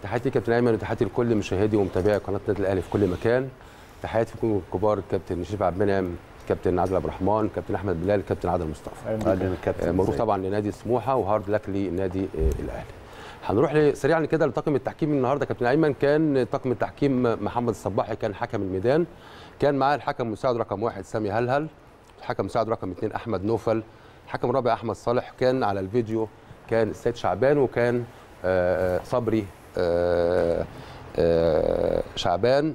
تحياتي كابتن ايمن وتحياتي لكل مشاهدي ومتابعي قناه النادي الاهلي في كل مكان تحياتي لكم الكبار الكابتن شريف عبد المنعم كابتن عادل عبد الرحمن كابتن احمد بلال كابتن عادل مصطفى اهلا آه، مبروك طبعا لنادي سموحه وهارد لك لنادي آه، الاهلي هنروح ل- سريعا كده لطاقم التحكيم النهارده كابتن ايمن كان طاقم التحكيم محمد الصباحي كان حكم الميدان كان معاه الحكم المساعد رقم واحد سامي هلهل الحكم المساعد رقم اثنين احمد نوفل الحكم الرابع احمد صالح كان على الفيديو كان السيد شعبان وكان آه، آه، صبري آه، آه، شعبان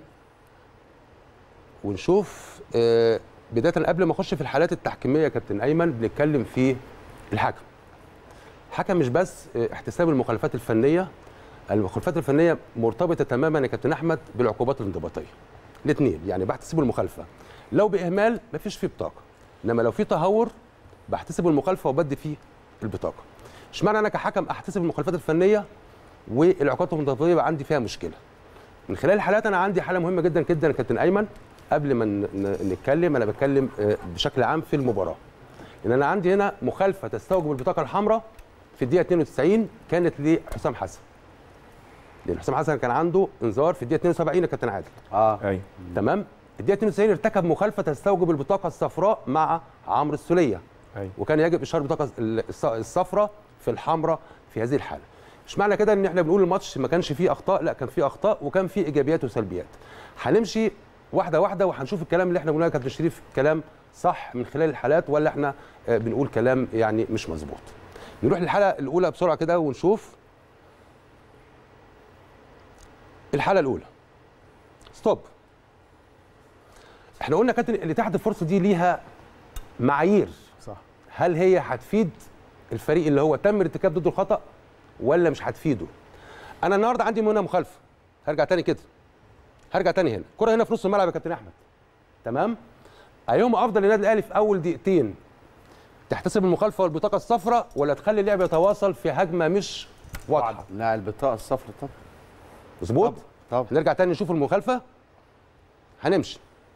ونشوف آه، بدايه قبل ما اخش في الحالات التحكيميه يا كابتن ايمن بنتكلم في الحكم الحكم مش بس آه، احتساب المخالفات الفنيه المخالفات الفنيه مرتبطه تماما يا كابتن احمد بالعقوبات الانضباطيه الاثنين يعني بحتسب المخالفه لو باهمال مفيش فيه بطاقه انما لو في تهور بحتسب المخالفه وبدي فيه البطاقه اشمعنى انا كحكم احتسب المخالفات الفنيه والعقوبات الانضباطيه يبقى عندي فيها مشكله من خلال الحالات انا عندي حاله مهمه جدا جدا يا كابتن ايمن قبل ما ن- ن- نتكلم انا بتكلم آه، بشكل عام في المباراه ان انا عندي هنا مخالفه تستوجب البطاقه الحمراء في الدقيقه 92 كانت لحسام حسن لان حسام حسن كان عنده انذار في الدقيقه 72 يا كابتن عادل اه ايوه تمام الدقيقه 92 ارتكب مخالفه تستوجب البطاقه الصفراء مع عمرو السوليه ايوه وكان يجب اشهار البطاقه الص- الصفراء في الحمراء في هذه الحاله مش معنى كده ان احنا بنقول الماتش ما كانش فيه اخطاء لا كان فيه اخطاء وكان فيه ايجابيات وسلبيات هنمشي واحده واحده وهنشوف الكلام اللي احنا بنقوله يا كابتن شريف كلام صح من خلال الحالات ولا احنا آه، بنقول كلام يعني مش مظبوط نروح للحاله الاولى بسرعه كده ونشوف الحاله الاولى ستوب احنا قلنا كابتن اللي تحت الفرصه دي ليها معايير صح هل هي هتفيد الفريق اللي هو تم ارتكاب ضده الخطا ولا مش هتفيده انا النهارده عندي هنا مخالفه هرجع تاني كده هرجع تاني هنا الكره هنا في نص الملعب يا كابتن احمد تمام ايهما افضل للنادي الاهلي في اول دقيقتين تحتسب المخالفه والبطاقه الصفراء ولا تخلي اللعب يتواصل في هجمه مش واضحه لا البطاقه الصفراء طبعا مظبوط طبعا نرجع تاني نشوف المخالفه هنمشي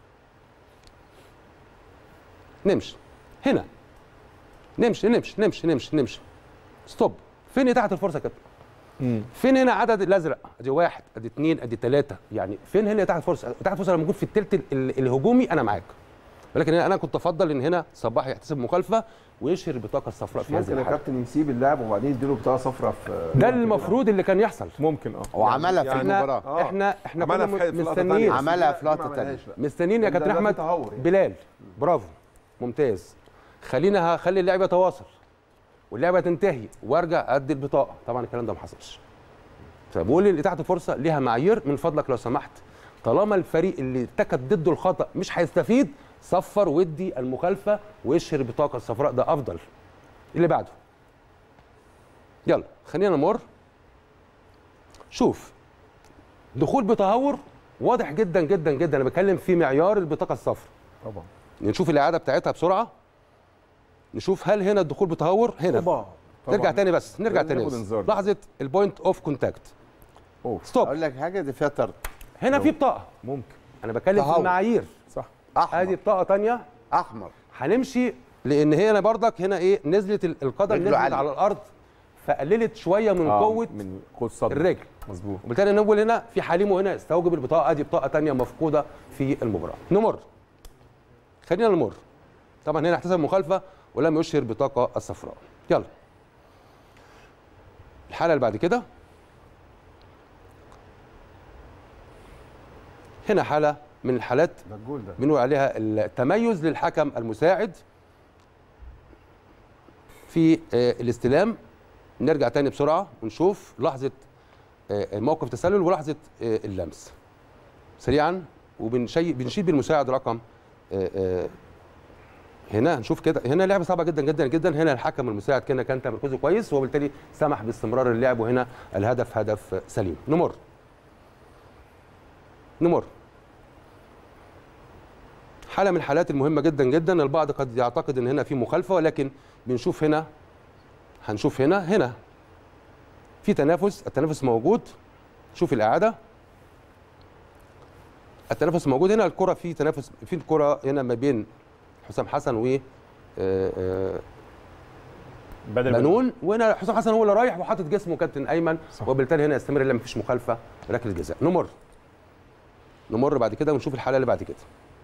نمشي هنا نمشي نمشي نمشي نمشي نمشي ستوب فين تحت الفرصه يا كابتن فين هنا عدد الازرق ادي واحد ادي اثنين ادي ثلاثه يعني فين هنا تحت الفرصه تحت الفرصه لما موجود في الثلث ال- ال- الهجومي انا معاك ولكن انا كنت افضل ان هنا صباح يحتسب مخالفه ويشهر البطاقه الصفراء مش في هذه ممكن يا الحاله كابتن يسيب اللاعب وبعدين يديله بطاقه صفراء في ده المفروض اللي كان يحصل ممكن اه وعملها في يعني- المباراه آه. احنا احنا عملها كنا في- في لقطة مستنيين تانية. عملها في دي ما لقطه ثانيه عملهاش بقى. مستنيين يا ده- كابتن ده احمد تهور يعني. بلال برافو ممتاز خلينا هخلي اللعب يتواصل واللعبه تنتهي وارجع ادي البطاقه طبعا الكلام ده ما حصلش فبقول اللي تحت فرصه ليها معايير من فضلك لو سمحت طالما الفريق اللي ارتكب ضده الخطا مش هيستفيد صفر ودي المخالفه واشهر البطاقه الصفراء ده افضل اللي بعده يلا خلينا نمر شوف دخول بتهور واضح جدا جدا جدا انا بتكلم في معيار البطاقه الصفراء طبعا نشوف الاعاده بتاعتها بسرعه نشوف هل هنا الدخول بتهور هنا طبعا نرجع تاني بس نرجع لازم تاني ناخد بس انذار. لحظه البوينت اوف كونتاكت ستوب اقول لك حاجه دي فيها طرد هنا في بطاقه ممكن انا بتكلم في تهور. المعايير صح ادي احمر بطاقه تانية احمر هنمشي لان هي انا بردك هنا ايه نزلت ال- القدم رجله نزلت عالية. على الارض فقللت شويه من آه، قوه من قوه الصدر الرجل مظبوط وبالتالي نقول هنا في حليمه هنا استوجب البطاقه ادي بطاقه تانية مفقوده في المباراه نمر خلينا نمر طبعا هنا احتسب مخالفه ولم يشهر بطاقه الصفراء يلا الحاله اللي بعد كده هنا حاله من الحالات ده الجول ده بنقول عليها التميز للحكم المساعد في آه، الاستلام نرجع تاني بسرعه ونشوف لحظه آه، موقف تسلل ولحظه آه، اللمس سريعا وبنشي بنشيل بالمساعد رقم آه، آه، هنا هنشوف كده هنا لعبه صعبه جدا جدا جدا هنا الحكم المساعد كان كان تمركزه كويس وبالتالي سمح باستمرار اللعب وهنا الهدف هدف سليم نمر نمر حاله من الحالات المهمه جدا جدا البعض قد يعتقد ان هنا في مخالفه ولكن بنشوف هنا هنشوف هنا هنا في تنافس التنافس موجود شوف الاعاده التنافس موجود هنا الكره في تنافس في الكره هنا ما بين حسام حسن و آه، آه، بدل بنون وهنا حسام حسن هو اللي رايح وحاطط جسمه كابتن ايمن وبالتالي هنا يستمر لما مفيش مخالفه ركله جزاء نمر نمر بعد كده ونشوف الحاله اللي بعد كده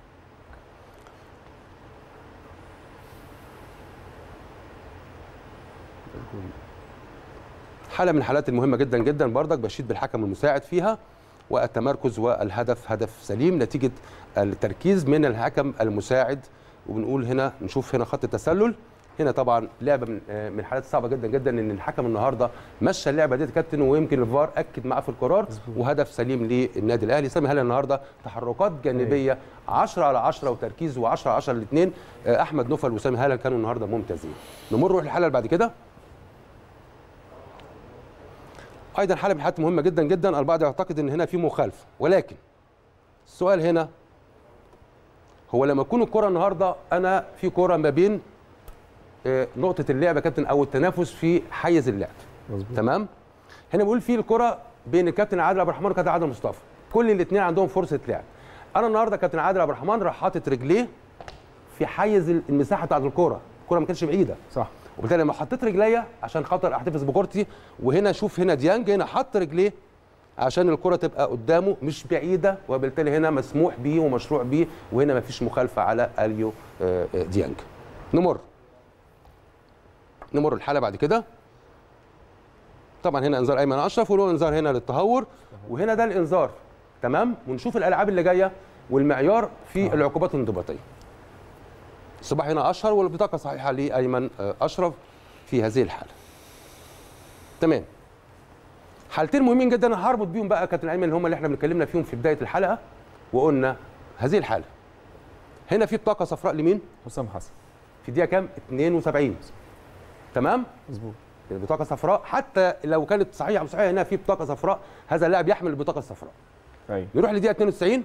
حاله من الحالات المهمه جدا جدا بردك بشيد بالحكم المساعد فيها والتمركز والهدف هدف سليم نتيجه التركيز من الحكم المساعد وبنقول هنا نشوف هنا خط التسلل هنا طبعا لعبه من آه، من الحالات الصعبه جدا جدا ان الحكم النهارده مشى اللعبه دي كابتن ويمكن الفار اكد معاه في القرار وهدف سليم للنادي الاهلي سامي هلال النهارده تحركات جانبيه 10 على 10 وتركيز و10 على 10 الاثنين احمد نوفل وسامي هلال كانوا النهارده ممتازين نمر نروح للحاله اللي بعد كده ايضا حاله من الحالات المهمه جدا جدا البعض يعتقد ان هنا في مخالفه ولكن السؤال هنا هو لما تكون الكره النهارده انا في كره ما بين آه، نقطه اللعب يا كابتن او التنافس في حيز اللعب مظبوط. تمام هنا بقول في الكره بين الكابتن عادل عبد الرحمن والكابتن عادل مصطفى كل الاثنين عندهم فرصه لعب انا النهارده كابتن عادل عبد الرحمن راح حاطط رجليه في حيز المساحه بتاعت الكره الكره ما كانتش بعيده صح وبالتالي لما حطيت رجليا عشان خاطر احتفظ بكورتي وهنا شوف هنا ديانج هنا حط رجليه عشان الكره تبقى قدامه مش بعيده وبالتالي هنا مسموح بيه ومشروع بيه وهنا مفيش مخالفه على اليو آه، آه، ديانج نمر نمر الحاله بعد كده طبعا هنا انذار ايمن اشرف وله انذار هنا للتهور وهنا ده الانذار تمام ونشوف الالعاب اللي جايه والمعيار في العقوبات الانضباطيه الصباح هنا اشهر والبطاقه صحيحه لايمن آه، اشرف في هذه الحاله تمام حالتين مهمين جدا انا هربط بيهم بقى كابتن ايمن اللي هم اللي احنا بنتكلمنا فيهم في بدايه الحلقه وقلنا هذه الحاله هنا في بطاقه صفراء لمين حسام حسن في دقيقه كام 72 تمام مظبوط البطاقه صفراء حتى لو كانت صحيحه او صحيحه هنا في بطاقه صفراء هذا اللاعب يحمل البطاقه الصفراء ايوه نروح لدقيقه 92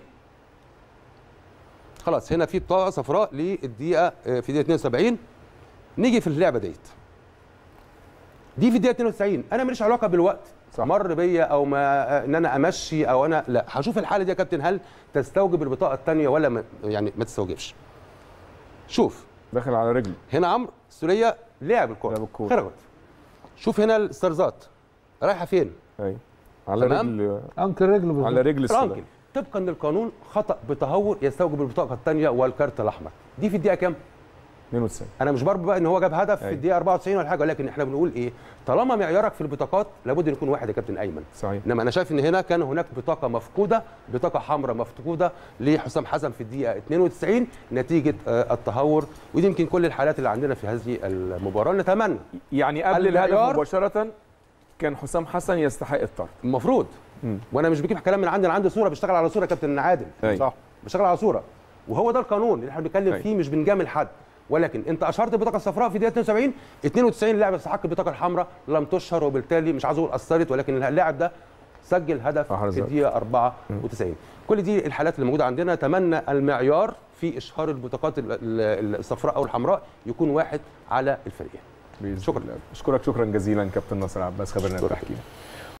خلاص هنا في بطاقه صفراء للدقيقه آه، في دقيقه 72 نيجي في اللعبه ديت دي في الدقيقه 92 انا ماليش علاقه بالوقت صح. مر بيا او ما آه، ان انا امشي او انا لا هشوف الحاله دي يا كابتن هل تستوجب البطاقه الثانيه ولا ما يعني ما تستوجبش شوف داخل على رجلي هنا عمرو السوريه لعب الكره لعب الكرة. خرجت شوف هنا الستارزات رايحه فين ايوه على تمام. رجل انكر رجله بالظبط. على رجل فرانكل السلام طبقا للقانون خطا بتهور يستوجب البطاقه الثانيه والكارت الاحمر دي في الدقيقه كام 92 انا مش بربط بقى ان هو جاب هدف في أيوة. الدقيقه 94 ولا حاجه ولكن احنا بنقول ايه طالما معيارك في البطاقات لابد ان يكون واحد يا كابتن ايمن صحيح انما انا شايف ان هنا كان هناك بطاقه مفقوده بطاقه حمراء مفقوده لحسام حسن في الدقيقه 92 نتيجه آه، التهور ودي يمكن كل الحالات اللي عندنا في هذه المباراه نتمنى يعني قبل الهدف المعيار- مباشره كان حسام حسن يستحق الطرد المفروض مم. وانا مش بجيب كلام من عندي انا عندي صوره بشتغل على صوره يا كابتن عادل أيوة. صح بشتغل على صوره وهو ده القانون اللي احنا بنتكلم أيوة. فيه مش بنجامل حد ولكن انت اشرت البطاقه الصفراء في دقيقه 72 92 لاعب يستحق البطاقه الحمراء لم تشهر وبالتالي مش عايز اقول اثرت ولكن اللاعب ده سجل هدف أحرز في هدف. الدقيقه 94 كل دي الحالات اللي موجوده عندنا اتمنى المعيار في اشهار البطاقات ال- ال- الصفراء او الحمراء يكون واحد على الفريقين بإذن شكراً. الله. اشكرك شكرا جزيلا كابتن ناصر عباس خبرنا التحكيم